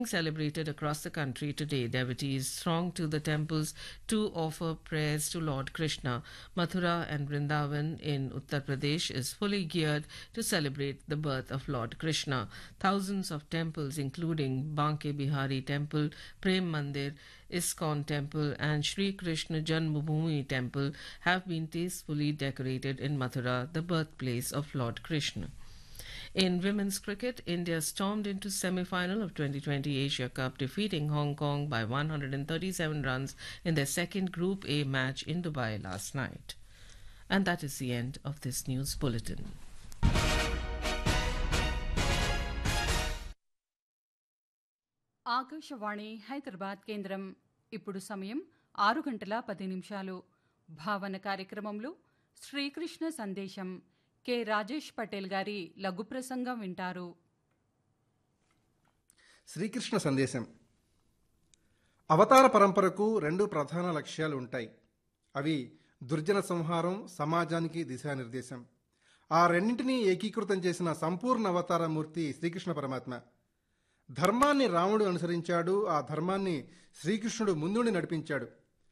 celebrated across the country today. Devotees thronged to the temples to offer prayers to Lord Krishna. Mathura and Vrindavan in Uttar Pradesh is fully geared to celebrate the birth of Lord Krishna. Thousands of temples, including Banke Bihari Temple, Prem Mandir, ISKCON Temple, and Sri Krishna Janmabhoomi Temple, have been tastefully decorated in Mathura, the birthplace of Lord Krishna. In women's cricket, India stormed into semi-final of 2020 Asia Cup, defeating Hong Kong by 137 runs in their second Group A match in Dubai last night. And that is the end of this news bulletin. Akashvani Hyderabad కేంద్రం ఇప్పుడు సమయం ఆరు గంటల పది నిమిషాలు భావన కార్యక్రమంలో శ్రీకృష్ణ సందేశం కె రాజేష్ పటేల్ గారి లఘు ప్రసంగం వింటారు శ్రీకృష్ణ సందేశం అవతార పరంపరకు రెండు ప్రధాన లక్ష్యాలు ఉంటాయి అవి దుర్జన సంహారం సమాజానికి దిశానిర్దేశం ఆ రెండింటినీ ఏకీకృతం చేసిన సంపూర్ణ అవతార మూర్తి శ్రీకృష్ణ పరమాత్మ ధర్మాన్ని రాముడు అనుసరించాడు ఆ ధర్మాన్ని శ్రీకృష్ణుడు ముందుండి నడిపించాడు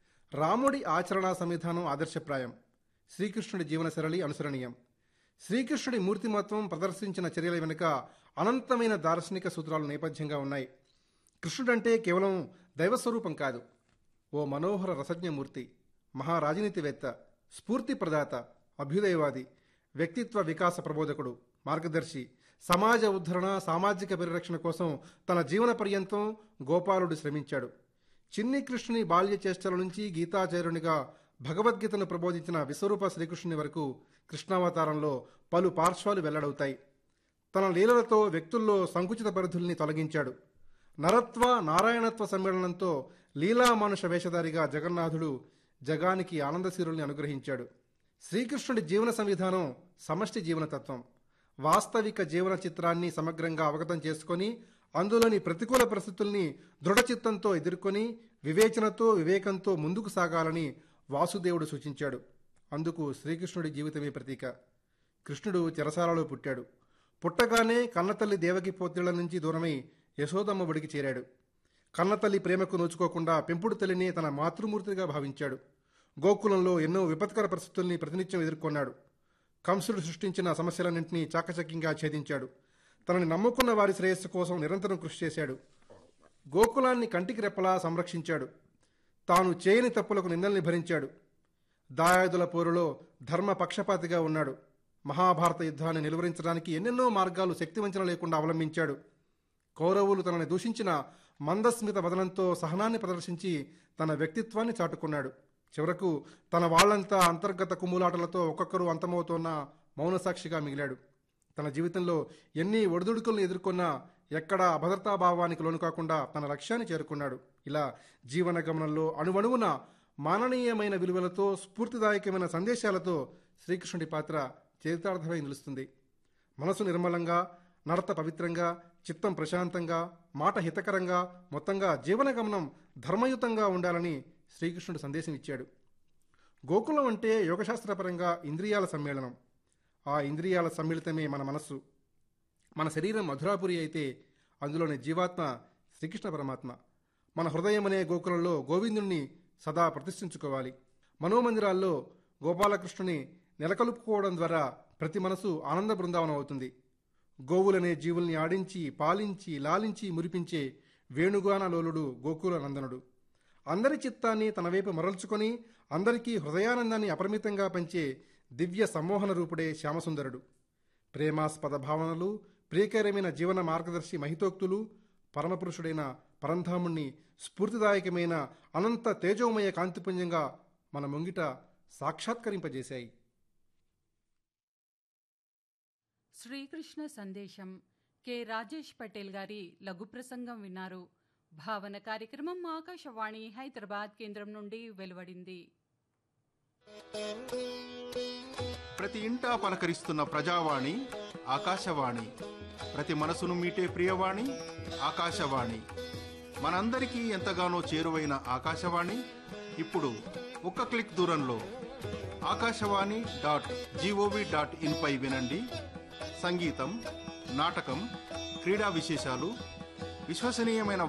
రాముడి ఆచరణా సంవిధానం ఆదర్శప్రాయం శ్రీకృష్ణుడి జీవన సరళి అనుసరణీయం శ్రీకృష్ణుడి మూర్తిమత్వం ప్రదర్శించిన చర్యల వెనుక అనంతమైన దార్శనిక సూత్రాలు నేపథ్యంగా ఉన్నాయి కృష్ణుడంటే కేవలం దైవస్వరూపం కాదు ఓ మనోహర రసజ్ఞమూర్తి మహారాజనీతివేత్త స్ఫూర్తి ప్రదాత అభ్యుదయవాది వ్యక్తిత్వ వికాస ప్రబోధకుడు మార్గదర్శి సమాజ ఉద్ధరణ సామాజిక పరిరక్షణ కోసం తన జీవన పర్యంతం గోపాలుడు శ్రమించాడు చిన్ని కృష్ణుని బాల్య చేష్టల నుంచి గీతాచార్యునిగా భగవద్గీతను ప్రబోధించిన విశ్వరూప శ్రీకృష్ణుని వరకు కృష్ణావతారంలో పలు పార్శ్వాలు వెల్లడవుతాయి తన లీలలతో వ్యక్తుల్లో సంకుచిత పరిధుల్ని తొలగించాడు నరత్వ నారాయణత్వ సమ్మేళనంతో లీలామానుష వేషధారిగా జగన్నాథుడు జగానికి ఆనందశీరుల్ని అనుగ్రహించాడు శ్రీకృష్ణుడి జీవన సంవిధానం సమష్టి జీవనతత్వం వాస్తవిక జీవన చిత్రాన్ని సమగ్రంగా అవగతం చేసుకొని అందులోని ప్రతికూల పరిస్థితుల్ని దృఢచిత్తంతో ఎదుర్కొని వివేచనతో వివేకంతో ముందుకు సాగాలని వాసుదేవుడు సూచించాడు అందుకు శ్రీకృష్ణుడి జీవితమే ప్రతీక కృష్ణుడు చెరసాలలో పుట్టాడు పుట్టగానే కన్నతల్లి దేవకి పోత్రిళ్ల నుంచి దూరమై యశోదమ్మ ఒడికి చేరాడు కన్నతల్లి ప్రేమకు నోచుకోకుండా పెంపుడు తల్లిని తన మాతృమూర్తిగా భావించాడు గోకులంలో ఎన్నో విపత్కర పరిస్థితుల్ని ప్రతినిత్యం ఎదుర్కొన్నాడు కంసుడు సృష్టించిన సమస్యలన్నింటినీ చాకచక్యంగా ఛేదించాడు తనని నమ్ముకున్న వారి శ్రేయస్సు కోసం నిరంతరం కృషి చేశాడు గోకులాన్ని కంటికి రెప్పలా సంరక్షించాడు తాను చేయని తప్పులకు నిందల్ని భరించాడు దాయాదుల పోరులో ధర్మ పక్షపాతిగా ఉన్నాడు మహాభారత యుద్ధాన్ని నిలువరించడానికి ఎన్నెన్నో మార్గాలు శక్తివంచన లేకుండా అవలంబించాడు కౌరవులు తనని దూషించిన మందస్మిత వదనంతో సహనాన్ని ప్రదర్శించి తన వ్యక్తిత్వాన్ని చాటుకున్నాడు చివరకు తన వాళ్లంతా అంతర్గత కుమ్ములాటలతో ఒక్కొక్కరు అంతమవుతోన్న మౌనసాక్షిగా మిగిలాడు తన జీవితంలో ఎన్ని ఒడిదుడుకులను ఎదుర్కొన్నా ఎక్కడా అభద్రతాభావానికి లోను కాకుండా తన లక్ష్యాన్ని చేరుకున్నాడు ఇలా జీవన గమనంలో అణువణువున మాననీయమైన విలువలతో స్ఫూర్తిదాయకమైన సందేశాలతో శ్రీకృష్ణుడి పాత్ర చరితార్థమై నిలుస్తుంది మనసు నిర్మలంగా నడత పవిత్రంగా చిత్తం ప్రశాంతంగా మాట హితకరంగా మొత్తంగా జీవన గమనం ధర్మయుతంగా ఉండాలని శ్రీకృష్ణుడు సందేశం ఇచ్చాడు గోకులం అంటే యోగశాస్త్రపరంగా ఇంద్రియాల సమ్మేళనం ఆ ఇంద్రియాల సమ్మిళితమే మన మనస్సు మన శరీరం మధురాపురి అయితే అందులోని జీవాత్మ శ్రీకృష్ణ పరమాత్మ మన హృదయం అనే గోకులంలో గోవిందుణ్ణి సదా ప్రతిష్ఠించుకోవాలి మనోమందిరాల్లో గోపాలకృష్ణుని నెలకొల్పుకోవడం ద్వారా ప్రతి మనసు ఆనంద బృందావనం అవుతుంది గోవులనే జీవుల్ని ఆడించి పాలించి లాలించి మురిపించే వేణుగాన లోలుడు గోకుల నందనుడు అందరి చిత్తాన్ని తన వైపు మరల్చుకొని అందరికీ హృదయానందాన్ని అపరిమితంగా పంచే దివ్య సమ్మోహన రూపుడే శ్యామసుందరుడు ప్రేమాస్పద భావనలు ప్రియకరమైన జీవన మార్గదర్శి మహితోక్తులు పరమపురుషుడైన పరంధాముణ్ణి స్ఫూర్తిదాయకమైన అనంత తేజోమయ కాంతిపుంజంగా మన ముంగిట సాక్షాత్కరింపజేశాయి శ్రీకృష్ణ సందేశం కె రాజేష్ పటేల్ గారి లఘు ప్రసంగం విన్నారు భావన కార్యక్రమం ఆకాశవాణి హైదరాబాద్ కేంద్రం నుండి వెలువడింది ప్రతి ఇంటా పలకరిస్తున్న ప్రజావాణి ఆకాశవాణి ప్రతి మనసును మీటే ప్రియవాణి ఆకాశవాణి మనందరికీ ఎంతగానో చేరువైన ఆకాశవాణి ఇప్పుడు ఒక్క క్లిక్ దూరంలో ఆకాశవాణి డాట్ జీఓవి డాట్ ఇన్పై వినండి సంగీతం నాటకం క్రీడా విశేషాలు విశ్వసనీయమైన